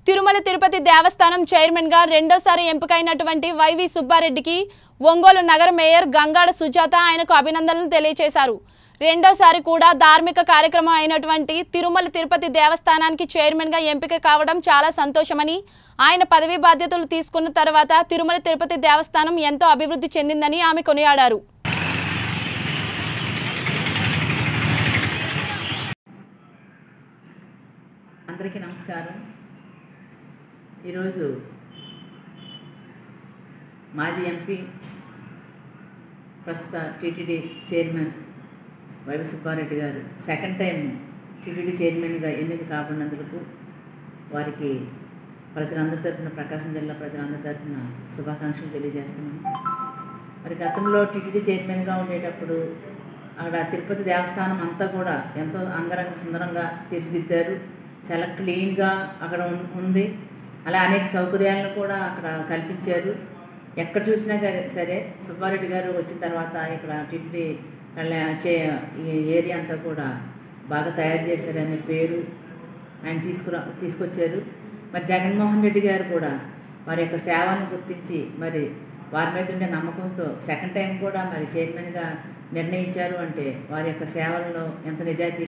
తిరుమల తిరుపతి దేవస్థానం చైర్మన్గా రెండోసారి ఎంపికైనటువంటి వైవి సుబ్బారెడ్డికి ఒంగోలు నగర మేయర్ గంగాడ సుజాత ఆయనకు అభినందనలు తెలియజేశారు రెండోసారి కూడా ధార్మిక కార్యక్రమం అయినటువంటి తిరుమల తిరుపతి దేవస్థానానికి చైర్మన్గా ఎంపిక కావడం చాలా సంతోషమని ఆయన పదవీ బాధ్యతలు తీసుకున్న తర్వాత తిరుమల తిరుపతి దేవస్థానం ఎంతో అభివృద్ధి చెందిందని ఆమె కొనియాడారు అందరికీ నమస్కారం ఈరోజు మాజీ ఎంపీ ప్రస్తుత టీటీడీ చైర్మన్ వైవి సుబ్బారెడ్డి గారు సెకండ్ టైం టీటీడీ చైర్మన్గా ఎన్నిక కాబడినందుకు వారికి ప్రజలందరి తరపున ప్రకాశం జిల్లా ప్రజలందరి తరపున శుభాకాంక్షలు తెలియజేస్తున్నాను మరి గతంలో టీటీడీ చైర్మన్గా ఉండేటప్పుడు అక్కడ తిరుపతి దేవస్థానం అంతా కూడా ఎంతో అంగరంగ సుందరంగా తీర్చిదిద్దారు చాలా క్లీన్గా అక్కడ ఉం- ఉంది అలా అనేక సౌకర్యాలను కూడా అక్కడ కల్పించారు ఎక్కడ చూసినా సరే సరే సుబ్బారెడ్డి గారు వచ్చిన తర్వాత ఇక్కడ టీటీడీ కళ్యాణ చే ఈ ఏరియా అంతా కూడా బాగా తయారు చేశారనే పేరు ఆయన తీసుకురా తీసుకొచ్చారు మరి జగన్మోహన్ రెడ్డి గారు కూడా వారి యొక్క సేవలను గుర్తించి మరి వారి మీద ఉండే నమ్మకంతో సెకండ్ టైం కూడా మరి చైర్మన్గా నిర్ణయించారు అంటే వారి యొక్క సేవలను ఎంత నిజాయితీ